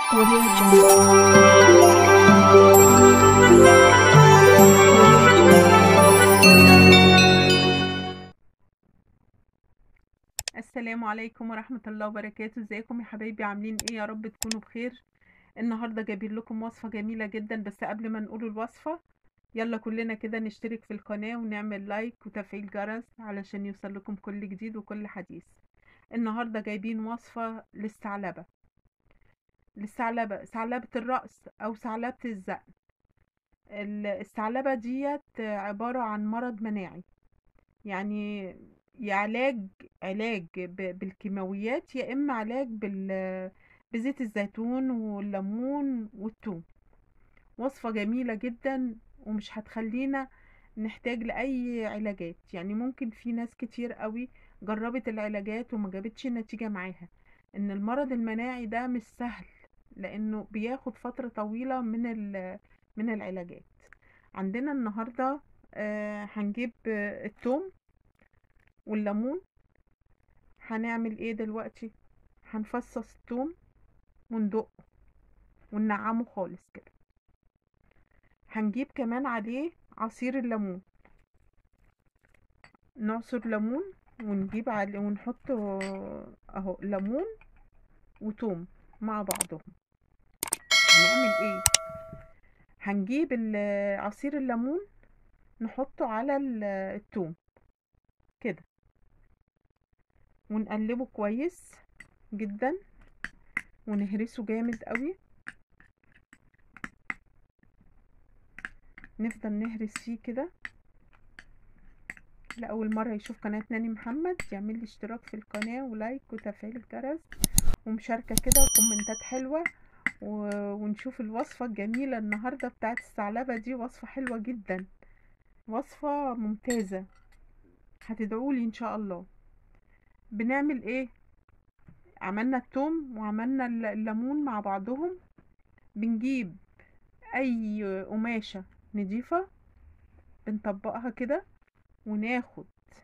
Audio Jungle. السلام عليكم ورحمة الله وبركاته ازيكم يا حبايبي عاملين ايه يا رب تكونوا بخير النهاردة جايبين لكم وصفة جميلة جدا بس قبل ما نقول الوصفة يلا كلنا كده نشترك في القناة ونعمل لايك وتفعيل جرس علشان يوصل لكم كل جديد وكل حديث النهاردة جايبين وصفة للثعلبة للثعلبة ثعلبة الرأس او ثعلبة الذقن ال- الثعلبة ديت عبارة عن مرض مناعي يعني يا علاج علاج ب- بالكيماويات يا اما علاج بال بزيت الزيتون والليمون والثوم وصفة جميلة جدا ومش هتخلينا نحتاج لأي علاجات يعني ممكن في ناس كتير قوي جربت العلاجات وما جابتش نتيجة معاها ان المرض المناعي ده مش سهل لانه بياخد فترة طويلة من ال- من العلاجات عندنا النهاردة آه، هنجيب آه، الثوم والليمون هنعمل ايه دلوقتي هنفصص الثوم وندقه وننعمه خالص كده هنجيب كمان عليه عصير الليمون نعصر ليمون ونجيب عليه ونحط اهو ليمون وتوم مع بعضهم هنعمل ايه هنجيب ال- عصير الليمون نحطه على ال- التوم كده ونقلبه كويس جدا ونهرسه جامد قوي نفضل نهرس فيه كده لأول مرة يشوف قناة ناني محمد يعمل لي اشتراك في القناة ولايك وتفعيل الجرس ومشاركة كده وكومنتات حلوة و... ونشوف الوصفة الجميلة النهاردة بتاعت الثعلبة دي وصفة حلوة جدا وصفة ممتازة هتدعولي ان شاء الله بنعمل ايه عملنا التوم وعملنا الل- الليمون مع بعضهم بنجيب اي قماشة نضيفة بنطبقها كده وناخد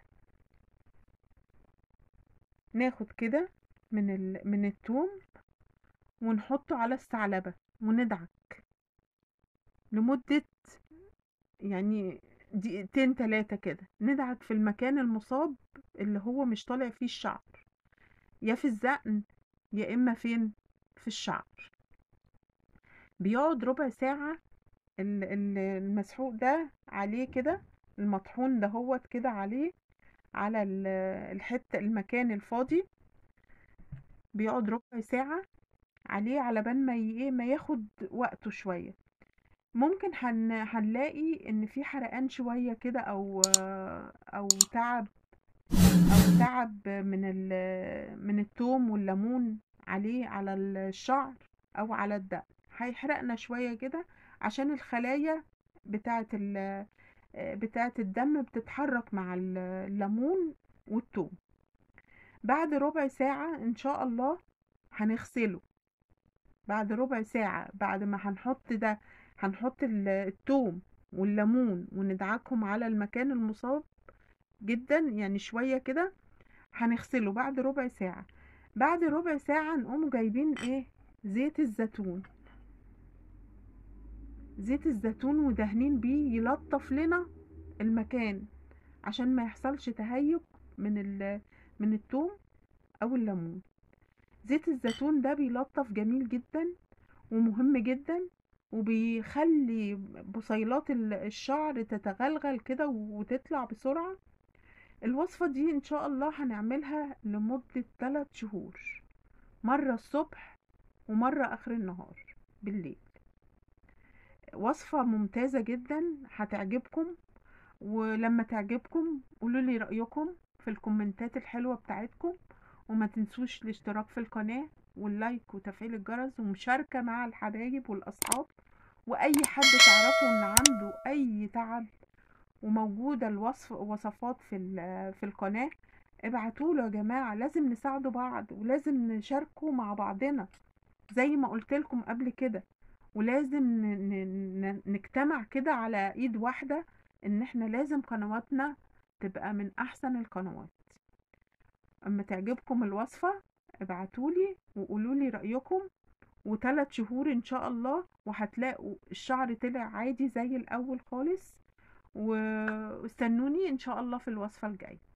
ناخد كده من ال... من التوم ونحطه على الثعلبة وندعك لمدة يعني دقيقتين تلاتة كده ندعك في المكان المصاب اللي هو مش طالع فيه الشعر يا في الذقن يا إما فين في الشعر بيقعد ربع ساعة ال- ال- المسحوق ده عليه كده المطحون ده هوت كده عليه على ال- الحتة المكان الفاضي بيقعد ربع ساعة عليه على بال ما ي- ايه ما ياخد وقته شوية ممكن هن هنلاقي ان في حرقان شوية كده او او تعب او تعب من ال من التوم والليمون عليه على الشعر او على الدقن هيحرقنا شوية كده عشان الخلايا بتاعة ال بتاعة الدم بتتحرك مع ال- الليمون والثوم بعد ربع ساعة ان شاء الله هنغسله بعد ربع ساعة بعد ما هنحط ده هنحط ال- الثوم والليمون وندعكهم على المكان المصاب جدا يعني شوية كده هنغسله بعد ربع ساعة بعد ربع ساعة نقوم جايبين ايه زيت الزيتون زيت الزيتون ودهنين بيه يلطف لنا المكان عشان ما يحصلش تهيج من ال من الثوم او الليمون زيت الزيتون ده بيلطف جميل جدا ومهم جدا وبيخلي بصيلات ال- الشعر تتغلغل كده وتطلع بسرعة الوصفة دي ان شاء الله هنعملها لمدة 3 شهور مرة الصبح ومرة اخر النهار بالليل وصفة ممتازة جدا هتعجبكم ولما تعجبكم قولوا لي رأيكم في الكومنتات الحلوة بتاعتكم وما تنسوش الاشتراك في القناة واللايك وتفعيل الجرس ومشاركة مع الحبايب والأصحاب وأي حد تعرفوا إن عنده أي تعب وموجودة الوصف وصفات في ال- في القناة ابعتوله يا جماعة لازم نساعدوا بعض ولازم نشاركوا مع بعضنا زي ما قلت لكم قبل كده ولازم ن- ن- ن- نجتمع كده على ايد واحدة ان احنا لازم قنواتنا تبقى من احسن القنوات اما تعجبكم الوصفة ابعتولي وقولولي رأيكم وثلاث شهور ان شاء الله وهتلاقوا الشعر طلع عادي زي الاول خالص و- واستنوني ان شاء الله في الوصفة الجاية